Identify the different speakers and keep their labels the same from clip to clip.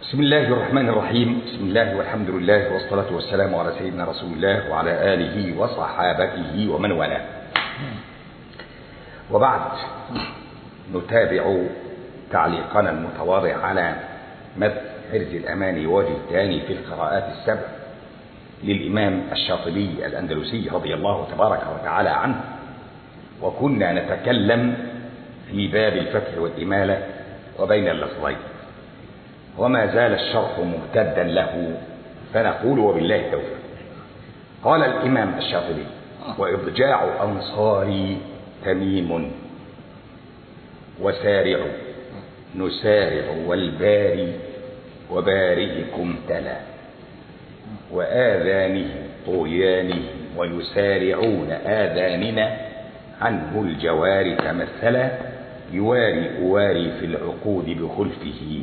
Speaker 1: بسم الله الرحمن الرحيم بسم الله والحمد لله والصلاة والسلام على سيدنا رسول الله وعلى آله وصحابته ومن والاه وبعد نتابع تعليقنا المتواضع على مذ حرز الأمان وجه الثاني في القراءات السبع للإمام الشاطبي الأندلسي رضي الله تبارك وتعالى عنه وكنا نتكلم في باب الفتح والإمالة وبين اللفظين وما زال الشرح ممتدا له فنقول وبالله التوفيق قال الإمام الشاطبي وإضجاع أنصاري تميم وسارع نسارع والباري وبارئكم تلا وآذانهم طغيانهم ويسارعون آذاننا عنه الجوار تمثلا يواري أواري في العقود بخلفه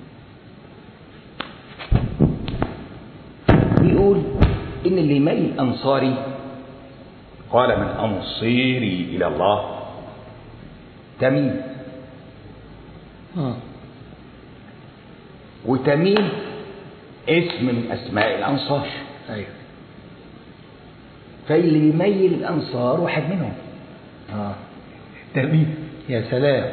Speaker 1: بيقول إن اللي يميل أنصاري قال من أنصيري إلى الله تميم وتميم اسم من أسماء الأنصار
Speaker 2: ايوه
Speaker 1: فاللي يميل الأنصار واحد منهم
Speaker 2: اه تميم يا سلام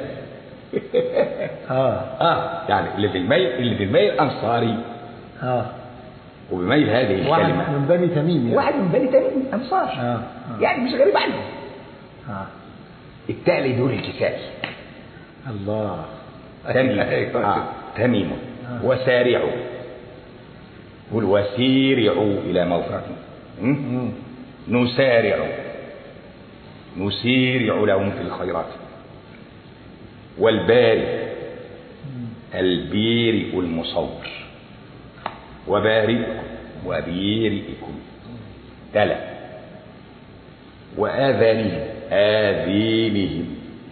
Speaker 2: اه
Speaker 1: اه يعني اللي بيميل اللي بيميل أنصاري
Speaker 2: اه
Speaker 1: وبيميل هذه
Speaker 2: واحد
Speaker 1: الكلمة
Speaker 2: من بني تميم يعني.
Speaker 1: واحد من بني تميم أنصار
Speaker 2: آه. آه.
Speaker 1: يعني مش غريب عنه
Speaker 2: اه
Speaker 1: التالي دول الكسائي
Speaker 2: الله
Speaker 1: تميم
Speaker 2: أيوة.
Speaker 1: آه. تميم
Speaker 2: آه.
Speaker 1: وسارعوا قل وسيرعوا إلى مغفرة م?
Speaker 2: مم.
Speaker 1: نسارع نسيرع لهم في الخيرات والبارئ البيرئ المصور وبارئكم وبيرئكم تلا وآذانهم آذينهم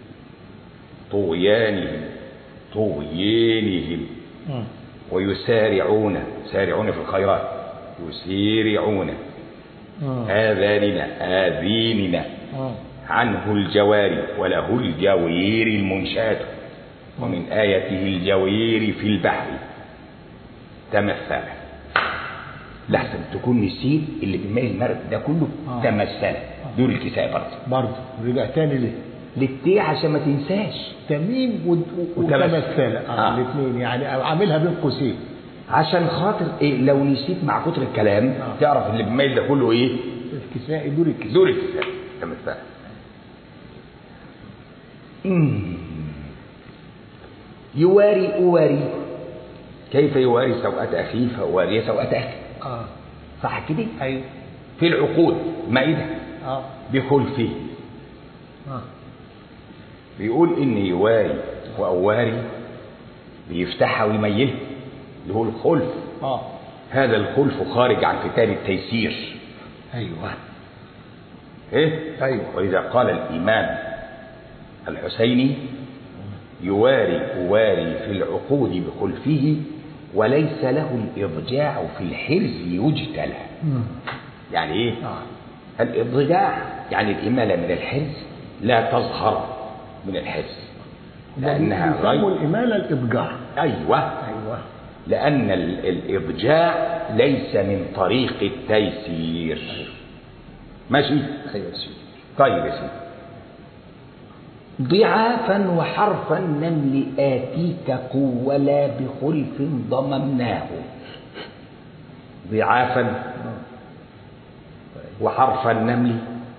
Speaker 1: طغيانهم طغيانهم
Speaker 2: مم.
Speaker 1: ويسارعون سارعون في الخيرات يسيرعون
Speaker 2: مم.
Speaker 1: آذاننا آذيننا
Speaker 2: مم.
Speaker 1: عنه الجواري وله الجوير المنشات ومن آيته الجوير في البحر تمثل لحسن تكون نسيت اللي بيميل المرد ده كله
Speaker 2: آه.
Speaker 1: تمثل دول الكساء برضه
Speaker 2: برضه رجع تاني ليه
Speaker 1: للتي عشان ما تنساش
Speaker 2: تميم ود-
Speaker 1: وتمثل.
Speaker 2: وتمثل اه,
Speaker 1: آه.
Speaker 2: الاثنين يعني عاملها بين قوسين
Speaker 1: عشان خاطر ايه لو نسيت مع كتر الكلام
Speaker 2: آه.
Speaker 1: تعرف اللي بيميل ده كله ايه
Speaker 2: الكسائي دول الكسائي
Speaker 1: دول الكساء تمثل مم. يواري أواري كيف يواري سوءة أخيه فأواري سوءة أخيه
Speaker 2: اه
Speaker 1: صح كده
Speaker 2: ايوه
Speaker 1: في العقود مائدة
Speaker 2: اه
Speaker 1: بخلفه
Speaker 2: اه
Speaker 1: بيقول إن يواري وأواري بيفتحها ويميلها اللي هو الخلف
Speaker 2: اه
Speaker 1: هذا الخلف خارج عن كتاب التيسير
Speaker 2: ايوه
Speaker 1: إيه؟
Speaker 2: أيوة.
Speaker 1: ولذا قال الإمام الحسيني يواري أواري في العقود بخلفه وليس له الإضجاع في الحرز يجتلى
Speaker 2: مم.
Speaker 1: يعني إيه؟
Speaker 2: اه
Speaker 1: الإضجاع يعني الإمالة من الحرز لا تظهر من الحرز لأنها
Speaker 2: يسموا
Speaker 1: غير
Speaker 2: الإمالة الإضجاع
Speaker 1: أيوة
Speaker 2: أيوه
Speaker 1: لأن ال- الإضجاع ليس من طريق التيسير ماشي
Speaker 2: أيوه سيدي
Speaker 1: طيب يا سيدي ضعافا وحرف النمل آتيك قولا بخلف ضممناه ضعافا وحرف النمل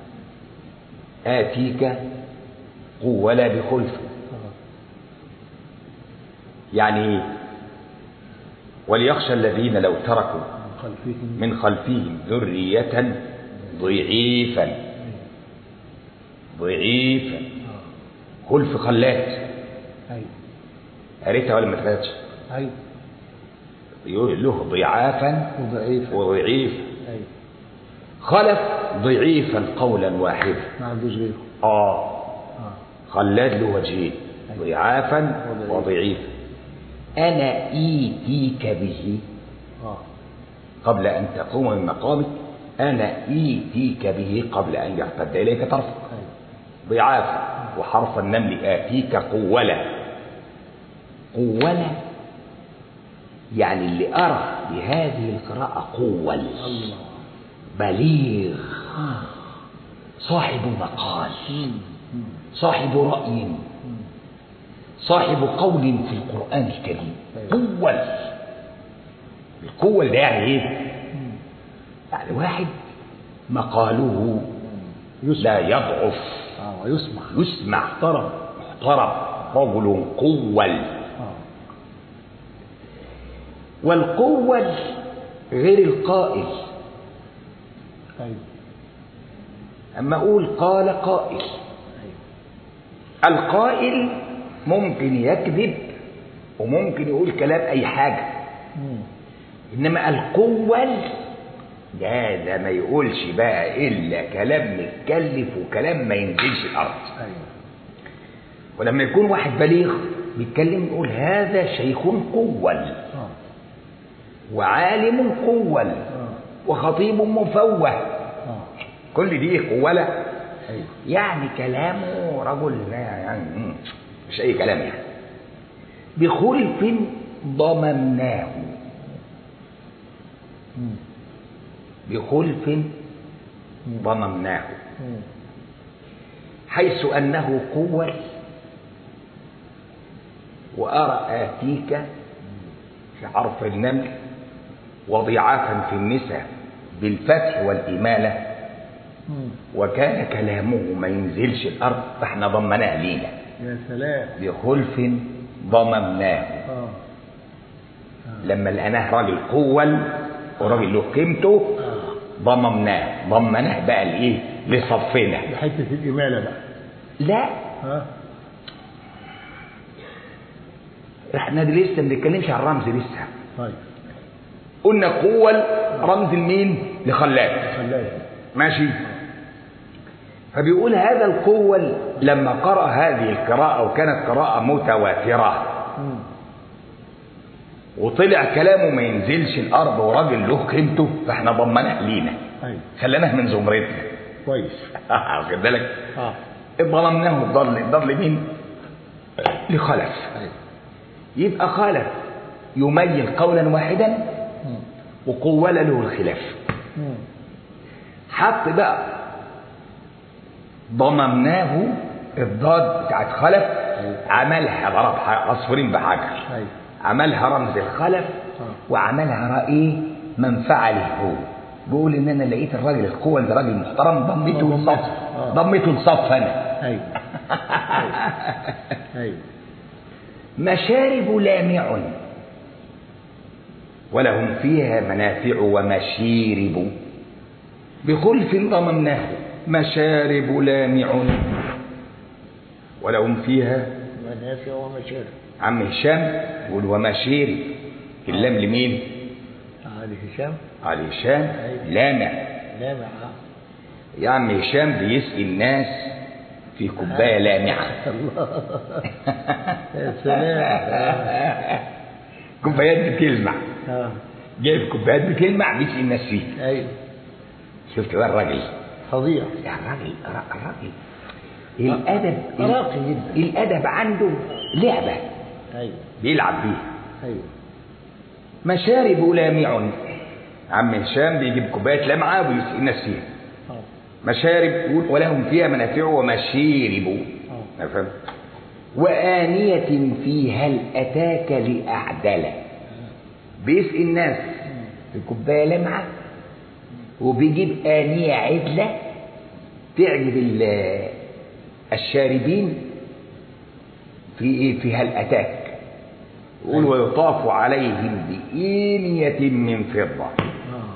Speaker 1: آتيك قولا بخلف يعني إيه؟ وليخشى الذين لو تركوا
Speaker 2: خلفهم
Speaker 1: من خلفهم ذرية ضعيفا ضعيفا خلف خلات
Speaker 2: أيوه
Speaker 1: قريتها ولا ما قريتش؟
Speaker 2: أيوه
Speaker 1: يقول له ضعافا
Speaker 2: وضعيف
Speaker 1: وضعيف
Speaker 2: أيوه
Speaker 1: خلف ضعيفا قولا واحدا
Speaker 2: ما عندوش غيره
Speaker 1: اه
Speaker 2: اه
Speaker 1: خلاد له وجهين ضعافا
Speaker 2: وضعيف.
Speaker 1: وضعيفا انا ايتيك به
Speaker 2: اه
Speaker 1: قبل ان تقوم من مقامك انا ايتيك به قبل ان يرتد اليك طرفك
Speaker 2: أيوه
Speaker 1: ضعافا وحرف النمل آتيك قولا قولا يعني اللي أرى بهذه القراءة قوة
Speaker 2: الله
Speaker 1: بليغ
Speaker 2: مم.
Speaker 1: صاحب مقال
Speaker 2: مم. مم.
Speaker 1: صاحب رأي
Speaker 2: مم.
Speaker 1: صاحب قول في القرآن الكريم
Speaker 2: أيوة.
Speaker 1: قوة القوة ده يعني ايه؟
Speaker 2: مم.
Speaker 1: يعني واحد مقاله
Speaker 2: يسمع
Speaker 1: لا يضعف
Speaker 2: اه ويسمع
Speaker 1: يسمع
Speaker 2: محترم
Speaker 1: محترم رجل قوة
Speaker 2: اه
Speaker 1: والقوة غير القائل
Speaker 2: ايوه
Speaker 1: أما أقول قال قائل
Speaker 2: ايوه
Speaker 1: القائل ممكن يكذب وممكن يقول كلام أي حاجة
Speaker 2: مم.
Speaker 1: إنما القوة ده ده ما يقولش بقى إلا كلام متكلف وكلام ما ينزلش الأرض
Speaker 2: ايوه
Speaker 1: ولما يكون واحد بليغ بيتكلم يقول هذا شيخ قول
Speaker 2: اه
Speaker 1: وعالم قول
Speaker 2: اه
Speaker 1: وخطيب مفوه
Speaker 2: اه
Speaker 1: كل دي قولة
Speaker 2: ايوه
Speaker 1: يعني كلامه رجل لا يعني مم، مش أي كلام يعني بخلف ضممناه
Speaker 2: مم.
Speaker 1: بخلف
Speaker 2: مم.
Speaker 1: ضممناه
Speaker 2: مم.
Speaker 1: حيث أنه قوة وأرى آتيك في حرف النمل وضعافا في النساء بالفتح والإمالة
Speaker 2: مم.
Speaker 1: وكان كلامه ما ينزلش الأرض فاحنا ضمناه لينا
Speaker 2: يا سلام
Speaker 1: بخلف ضممناه
Speaker 2: اه
Speaker 1: لما لقيناه راجل قوة وراجل له قيمته
Speaker 2: اه
Speaker 1: ضممناه ضمناه بقى لإيه لصفنا
Speaker 2: بحته الاماله بقى
Speaker 1: لا
Speaker 2: ها
Speaker 1: احنا دي لسه ما بنتكلمش عن الرمز لسه
Speaker 2: طيب
Speaker 1: قلنا قوة رمز لمين لخلاف
Speaker 2: خلاها
Speaker 1: ماشي فبيقول هذا القوة لما قرأ هذه القراءة وكانت قراءة متواترة
Speaker 2: مم.
Speaker 1: وطلع كلامه ما ينزلش الأرض وراجل له قيمته فاحنا ضمناه لينا
Speaker 2: ايوه
Speaker 1: خليناه من زمرتنا
Speaker 2: كويس
Speaker 1: واخد بالك
Speaker 2: اه
Speaker 1: ضمناه الضل ضل مين لخلف
Speaker 2: ايوه
Speaker 1: يبقى خلف يميل قولا واحدا
Speaker 2: مم.
Speaker 1: وقول له الخلاف
Speaker 2: مم.
Speaker 1: حط بقى ضممناه الضاد بتاعت خلف عملها ضرب ح- عصفورين بحجر
Speaker 2: ايوه
Speaker 1: عملها رمز الخلف وعملها رأيه من فعله هو بيقول ان انا لقيت الراجل القوة ده راجل محترم ضميته
Speaker 2: ضميته.
Speaker 1: لصف
Speaker 2: آه.
Speaker 1: ضميته لصف انا
Speaker 2: ايوه ايوه
Speaker 1: مشارب لامع ولهم فيها منافع ومشيرب بخلف ضممناه مشارب لامع ولهم فيها
Speaker 2: منافع ومشارب
Speaker 1: عم هشام يقول ومشيرب اللام لمين؟
Speaker 2: علي هشام
Speaker 1: على هشام لامع
Speaker 2: لامع
Speaker 1: يا عم هشام بيسقي الناس في كوبايه لامعه
Speaker 2: الله يا سلام
Speaker 1: كوبايات بتلمع
Speaker 2: اه
Speaker 1: جايب كوبايات بتلمع بيسقي الناس فيها
Speaker 2: ايوه
Speaker 1: شفت بقى الراجل
Speaker 2: فظيع
Speaker 1: يا الراجل الراجل الادب
Speaker 2: راقي جدا
Speaker 1: الادب عنده لعبه
Speaker 2: ايوه
Speaker 1: بيلعب بيها
Speaker 2: ايوه
Speaker 1: مشارب لامع عم هشام بيجيب كوبايه لمعه ويسقي الناس فيها
Speaker 2: اه
Speaker 1: مشارب يقول ولهم فيها منافع ومشيرب
Speaker 2: اه
Speaker 1: فهمت وآنية في هل أتاك لأعدل بيسقي الناس في كوباية لمعة وبيجيب آنية عدلة تعجب ال- الشاربين في إيه في هل أتاك يقول ويطاف عليهم بإنية من فضة
Speaker 2: اه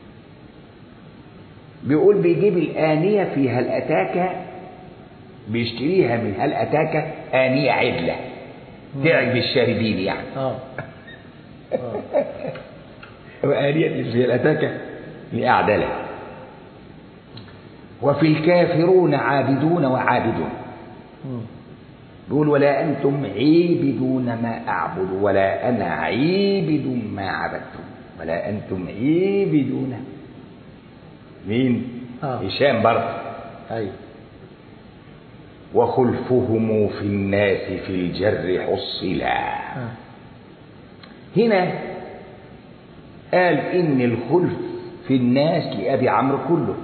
Speaker 1: بيقول بيجيب الآنية في هل أتاك بيشتريها من هل أتاك آنية عدلة تعجب الشاربين يعني
Speaker 2: اه اه
Speaker 1: وآنية في هل أتاك لأعدله وفي الكافرون عابدون وعابدون
Speaker 2: مم.
Speaker 1: بيقول ولا أنتم عيبدون ما أعبد ولا أنا عيبد ما عبدتم ولا أنتم عيبدون مين؟
Speaker 2: آه.
Speaker 1: هشام برضه
Speaker 2: ايوه
Speaker 1: وخلفهم في الناس في الجر حصلا
Speaker 2: اه
Speaker 1: هنا قال إن الخلف في الناس لأبي عمرو كله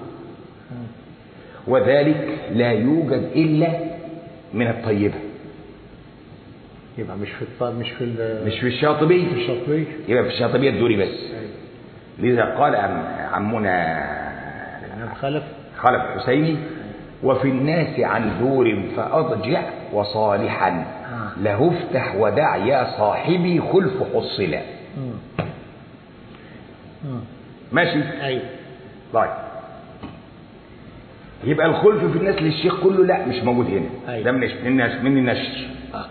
Speaker 1: وذلك لا يوجد إلا من الطيبة
Speaker 2: يبقى مش في الط... مش في ال...
Speaker 1: مش في الشاطبية
Speaker 2: في الشاطبية
Speaker 1: يبقى في الشاطبية الدوري بس
Speaker 2: أيوة.
Speaker 1: لذا قال عم عمنا
Speaker 2: الإمام خلف
Speaker 1: خلف الحسيني وفي الناس عن دور فأضجع وصالحا
Speaker 2: آه.
Speaker 1: له افتح ودع يا صاحبي خلف حصلا
Speaker 2: مم. مم.
Speaker 1: ماشي
Speaker 2: أيوة
Speaker 1: طيب يبقى الخلف في الناس للشيخ كله لا مش موجود هنا
Speaker 2: أيوة.
Speaker 1: ده من من من النشر
Speaker 2: آه.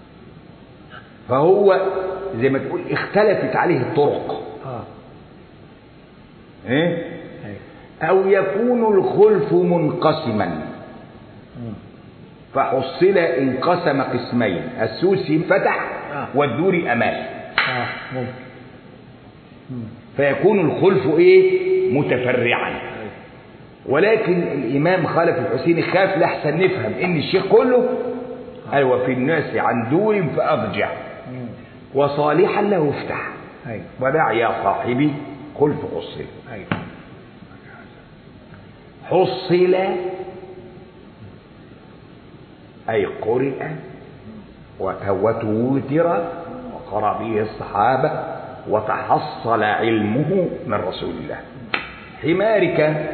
Speaker 1: فهو زي ما تقول اختلفت عليه الطرق
Speaker 2: آه.
Speaker 1: ايه
Speaker 2: أيوة
Speaker 1: او يكون الخلف منقسما
Speaker 2: مم.
Speaker 1: فحصل انقسم قسمين السوسي فتح
Speaker 2: آه.
Speaker 1: والدوري امال
Speaker 2: آه ممكن مم.
Speaker 1: فيكون الخلف ايه متفرعا
Speaker 2: أيوة
Speaker 1: ولكن الامام خالد الحسيني خاف لحسن نفهم ان الشيخ كله قال وفي الناس عن دور فاضجع
Speaker 2: مم.
Speaker 1: وصالحا له افتح
Speaker 2: أيوة
Speaker 1: ودع يا صاحبي خلف حصل
Speaker 2: أيوة
Speaker 1: حصل أي قرئ وت- وتوتر وقرأ به الصحابة وتحصل علمه من رسول الله حمارك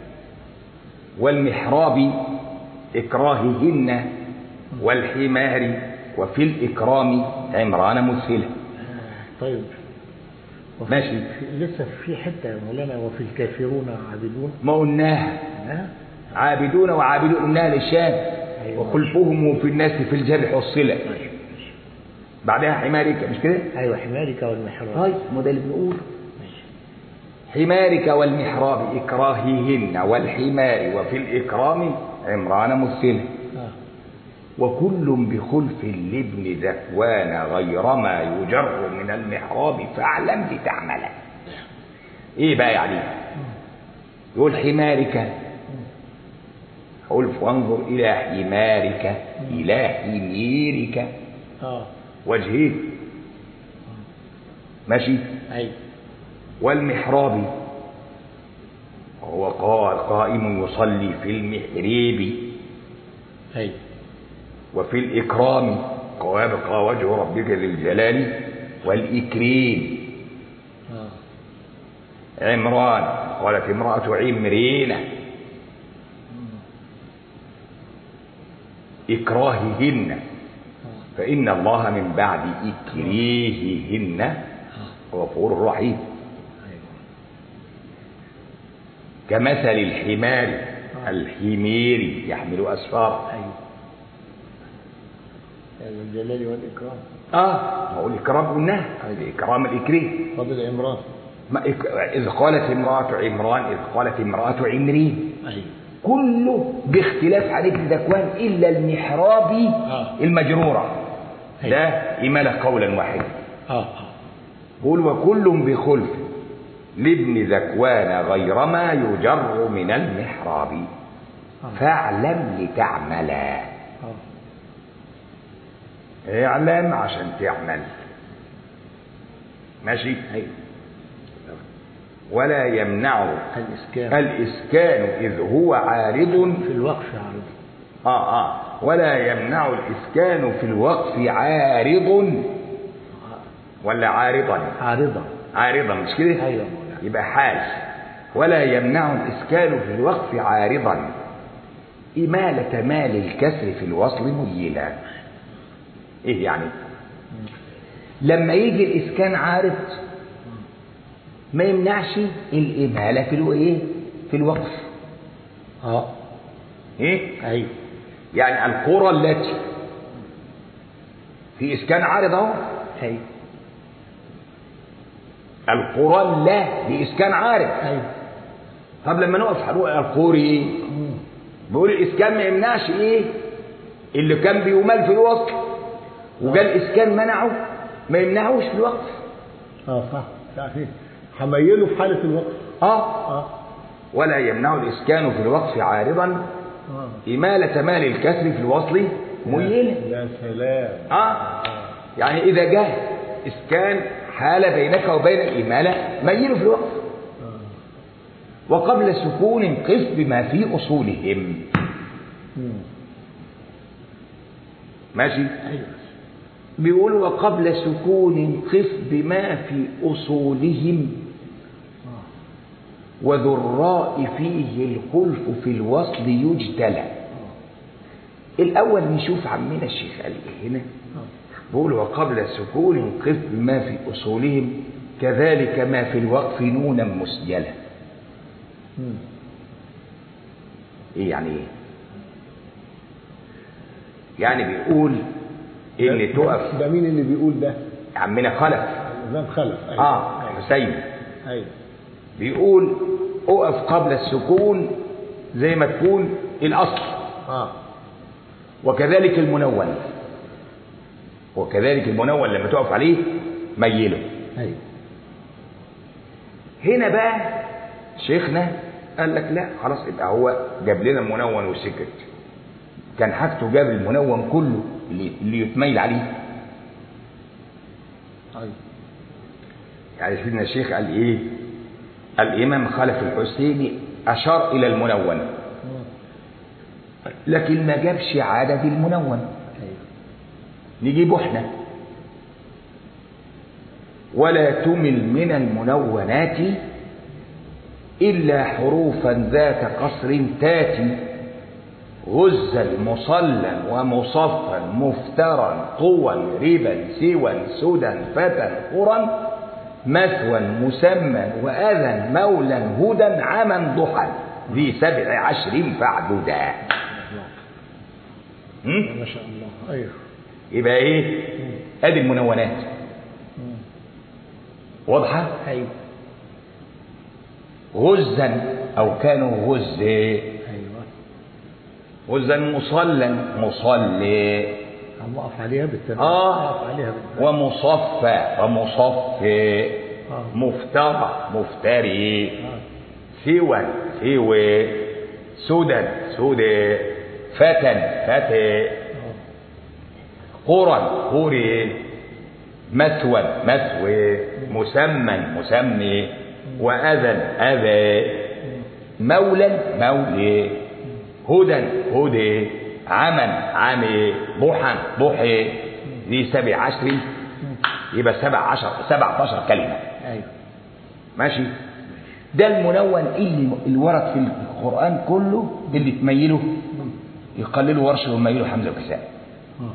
Speaker 1: والمحراب إكراههن والحمار وفي الإكرام عمران مسهلة
Speaker 2: طيب وفي-
Speaker 1: ماشي.
Speaker 2: في- لسه في حتة يا مولانا وفي الكافرون عابدون
Speaker 1: ما قلناها
Speaker 2: ها؟
Speaker 1: عابدون وعابدون قلناها للشام
Speaker 2: أيوة.
Speaker 1: وخلفهم في الناس في الجرح والصلة
Speaker 2: ماشي ماشي.
Speaker 1: بعدها حمارك مش كده؟
Speaker 2: أيوة حمارك والمحراب
Speaker 1: طيب ما ده اللي بنقوله
Speaker 2: ماشي
Speaker 1: حمارك والمحراب إكراههن والحمار وفي الإكرام عمران مثله
Speaker 2: آه.
Speaker 1: وكل بخلف لابن ذكوان غير ما يجر من المحراب فاعلم لتعمل ايه بقى يعني يقول حمارك خلف وانظر الى حمارك الى حميرك
Speaker 2: اه
Speaker 1: وجهه ماشي
Speaker 2: ايوه
Speaker 1: والمحراب وهو قال قائم يصلي في المحراب
Speaker 2: ايوه
Speaker 1: وفي الإكرام ويبقى وجه ربك ذي الجلال والإكريم
Speaker 2: اه
Speaker 1: عمران قالت امرأة عمرين إكراههن
Speaker 2: اه
Speaker 1: فإن الله من بعد إكريههن
Speaker 2: اه
Speaker 1: غفور رحيم
Speaker 2: ايوه
Speaker 1: كمثل الحمار الحمير يحمل أسفار
Speaker 2: ايوه يا ذا الجلال والاكرام
Speaker 1: آه ما هو الإكرام قلناه الإكرام الإكريم
Speaker 2: فضل عمران
Speaker 1: ما إك... إذ قالت امرأة عمران إذ قالت امرأة عمرين
Speaker 2: ايوه
Speaker 1: كله باختلاف عن ابن ذكوان إلا المحرابي
Speaker 2: آه.
Speaker 1: المجرورة
Speaker 2: أيوة.
Speaker 1: ده إمالة قولا واحدا
Speaker 2: اه اه
Speaker 1: قول وكل بخلف لابن ذكوان غير ما يجر من المحراب
Speaker 2: آه.
Speaker 1: فاعلم لتعملا
Speaker 2: اه
Speaker 1: اعلم عشان تعمل ماشي
Speaker 2: ايوه
Speaker 1: ولا يمنع
Speaker 2: الاسكان
Speaker 1: الإسكان إذ هو عارض
Speaker 2: في الوقف عرض
Speaker 1: آه آه ولا يمنع الإسكان في الوقف عارض ولا عارضا
Speaker 2: عارضة
Speaker 1: عارضا مش كده
Speaker 2: ايوه مولانا
Speaker 1: يبقى حال ولا يمنع الإسكان في الوقف عارضا إمالة مال الكسر في الوصل ميلا إيه يعني لما يجي الإسكان عارض ما يمنعش الإمالة في الإيه في الوقف
Speaker 2: اه
Speaker 1: إيه
Speaker 2: ايوه
Speaker 1: يعني القرى التي في إسكان عارض أهو
Speaker 2: ايوه
Speaker 1: القرى لا بإسكان عارض
Speaker 2: ايوه
Speaker 1: طب لما نقف هنقول القوري إيه؟
Speaker 2: مم.
Speaker 1: بيقول الإسكان ما يمنعش إيه اللي كان بيمال في الوصل وجا الإسكان منعه ما يمنعوش في الوقف
Speaker 2: اه صح صحيح هميله في حالة الوقف
Speaker 1: آه
Speaker 2: اه
Speaker 1: ولا يمنع الإسكان في الوقف عارضا
Speaker 2: اه
Speaker 1: إمالة مال الكسر في الوصل ميلا
Speaker 2: يا سلام
Speaker 1: آه يعني إذا جه إسكان حال بينك وبين الإمالة ميل في الوقف وقبل سكون قف بما في أصولهم
Speaker 2: مم.
Speaker 1: ماشي
Speaker 2: ايوه
Speaker 1: بيقول وقبل سكون قف بما في أصولهم
Speaker 2: آه.
Speaker 1: وذو الراء فيه الخلف في الوصل يجتلى الأول نشوف عمنا الشيخ قال إيه هنا
Speaker 2: آه.
Speaker 1: بيقول وقبل سكون قف بما في أصولهم كذلك ما في الوقف نونا مسجلة
Speaker 2: مم.
Speaker 1: إيه يعني إيه؟ يعني بيقول إن
Speaker 2: ده-
Speaker 1: تقف
Speaker 2: ده مين اللي بيقول ده؟
Speaker 1: عمنا خلف
Speaker 2: الإمام خلف أيوة.
Speaker 1: آه
Speaker 2: أيوة.
Speaker 1: حسين
Speaker 2: أيوة.
Speaker 1: بيقول اقف قبل السكون زي ما تكون الأصل
Speaker 2: آه
Speaker 1: وكذلك المنون وكذلك المنون لما تقف عليه ميله
Speaker 2: أيوة
Speaker 1: هنا بقى شيخنا قال لك لا خلاص يبقى هو جاب لنا المنون وسكت كان حاجته جاب المنون كله اللي, اللي يتميل عليه
Speaker 2: أيوة
Speaker 1: يعني سيدنا الشيخ قال ايه الامام خلف الحسيني اشار الى المنون
Speaker 2: مم.
Speaker 1: لكن ما جابش عدد المنون
Speaker 2: أيوة
Speaker 1: نجيبه احنا ولا تمل من المنونات إلا حروفا ذات قصر تاتي غزا مصلا ومصفا مفترا قوا ربا سوى سدى فتى قرا مثوى مسمى وأذى مولا هدى عما ضحى ذي سبع عشر فاعددا هم؟
Speaker 2: ما شاء الله أيوة
Speaker 1: يبقى ايه ادي المنونات
Speaker 2: مم.
Speaker 1: واضحه
Speaker 2: أيوة
Speaker 1: غزا او كانوا غز
Speaker 2: أيوة
Speaker 1: غزا مصلا مصلي
Speaker 2: عم أقف عليها بالتنوين
Speaker 1: اه
Speaker 2: أقف عليها بالتنوين
Speaker 1: ومصفى ومصفي
Speaker 2: آه.
Speaker 1: مفترى مفتري
Speaker 2: آه.
Speaker 1: سوى سوى سدى سدى فتى فتى
Speaker 2: آه.
Speaker 1: قرى قري مثوى مثوى مسمى مسمي وأذى أذى مولا مولي هدى هدى عمى عمي ضحى ضحي ذي سبع عشر يبقى سبع عشر سبعة عشر كلمة
Speaker 2: أيوة
Speaker 1: ماشي ده المنون اللي اللي ورد في القرآن كله اللي تميله يقللوا ورشه ويميلوا حمزة وكساء
Speaker 2: آه.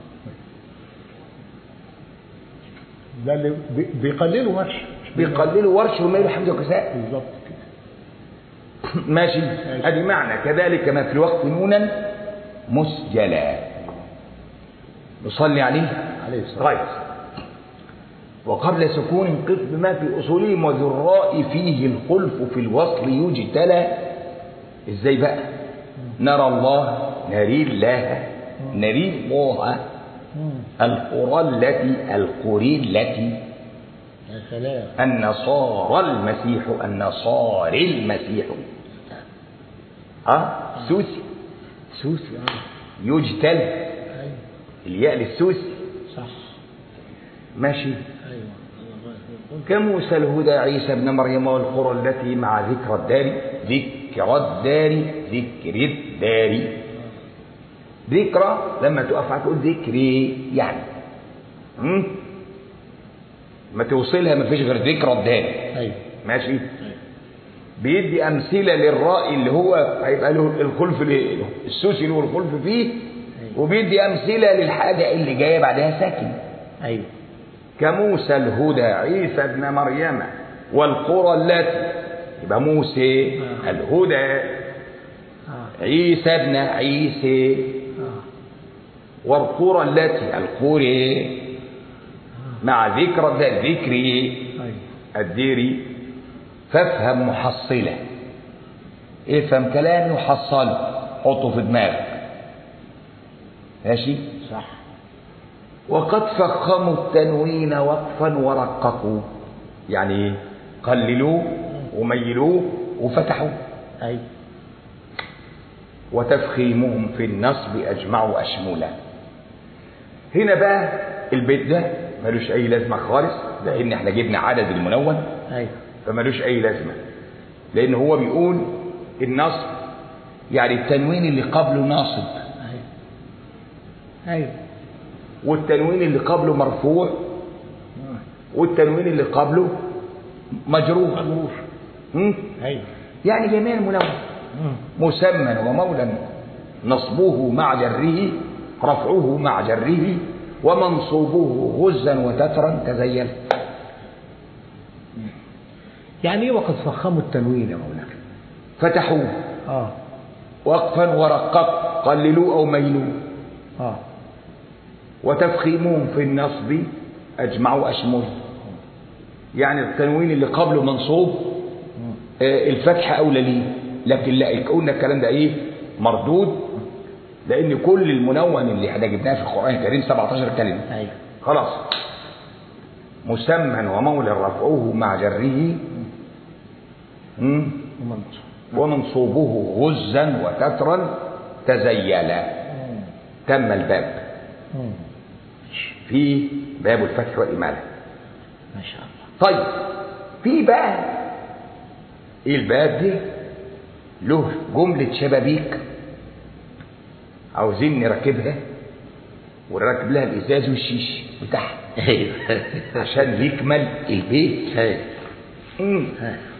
Speaker 2: ده اللي بي- بيقللوا ورش
Speaker 1: بيقللوا ورشه ويميلوا حمزة وكساء
Speaker 2: بالظبط كده
Speaker 1: ماشي ادي معنى كذلك ما في الوقت نونا مسجلا نصلي عليه
Speaker 2: عليه الصلاة
Speaker 1: طيب وقبل سكون قف بما في اصولهم وذو الراء فيه الخلف في الوصل يجتلى ازاي بقى نرى الله نري الله نري الله
Speaker 2: مم.
Speaker 1: القرى التي القري التي
Speaker 2: يا سلام
Speaker 1: النصارى المسيح النصاري المسيح اه سوسي
Speaker 2: سوسي اه
Speaker 1: يجتل
Speaker 2: ايوه
Speaker 1: الياء للسوسي
Speaker 2: صح
Speaker 1: ماشي
Speaker 2: ايوه الله يقول
Speaker 1: كموسى الهدى عيسى ابن مريم والقرى التي مع ذكر الدار ذكر الدار ذكر الدار ذكرى لما تقف هتقول ذكري يعني م? ما توصلها ما فيش غير ذكرى الدار
Speaker 2: ايوه
Speaker 1: ماشي بيدي امثله للراء اللي هو هيبقى له الخلف ل- السوسي له الخلف فيه وبيدي امثله للحاجه اللي جايه بعدها ساكن
Speaker 2: ايوه
Speaker 1: كموسى الهدى عيسى ابن مريم والقرى التي يبقى موسى
Speaker 2: آه.
Speaker 1: الهدى
Speaker 2: اه
Speaker 1: عيسى ابن عيسى
Speaker 2: اه
Speaker 1: والقرى التي القرى مع ذكر الذكر
Speaker 2: ايوه
Speaker 1: الديري فافهم محصلة افهم كلام يحصله حطه في دماغك ماشي
Speaker 2: صح
Speaker 1: وقد فخموا التنوين وقفا ورققوا يعني إيه؟ قللوه وميلوه وفتحوه
Speaker 2: ايوه
Speaker 1: وتفخيمهم في النصب أجمعوا أشمولا هنا بقى البيت ده ملوش اي لازمه خالص لان احنا جبنا عدد المنون
Speaker 2: ايوه
Speaker 1: فملوش اي لازمه لان هو بيقول النصب يعني التنوين اللي قبله ناصب
Speaker 2: ايوه ايوه
Speaker 1: والتنوين اللي قبله مرفوع والتنوين اللي قبله مجرور
Speaker 2: مجرور
Speaker 1: مم؟
Speaker 2: ايوه
Speaker 1: يعني جميع المنون
Speaker 2: مم.
Speaker 1: مسمى ومولى نصبه مع جره رفعه مع جره ومنصوبه غزا وتترا تزيل
Speaker 2: يعني ايه وقد فخموا التنوين يا مولانا
Speaker 1: فتحوه
Speaker 2: اه
Speaker 1: وقفا ورقق قللوا او ميلوا
Speaker 2: اه
Speaker 1: وتفخيمهم في النصب اجمعوا اشمل يعني التنوين اللي قبله منصوب آه، الفتح اولى ليه لكن لا قلنا الكلام ده ايه مردود لان كل المنون اللي احنا جبناه في القران الكريم 17 كلمه
Speaker 2: ايوه
Speaker 1: خلاص مسمى ومولى رفعه مع جره مم.
Speaker 2: ومنصور
Speaker 1: ومنصوبه غزا وتترا تزيلا تم الباب
Speaker 2: مم.
Speaker 1: في باب الفتح والإمالة
Speaker 2: ما شاء الله
Speaker 1: طيب في بقى ايه الباب ده له جملة شبابيك عاوزين نركبها ونركب لها الإزاز والشيش بتاعها
Speaker 2: ايوه
Speaker 1: عشان يكمل البيت
Speaker 2: ايوه
Speaker 1: مم.
Speaker 2: ها.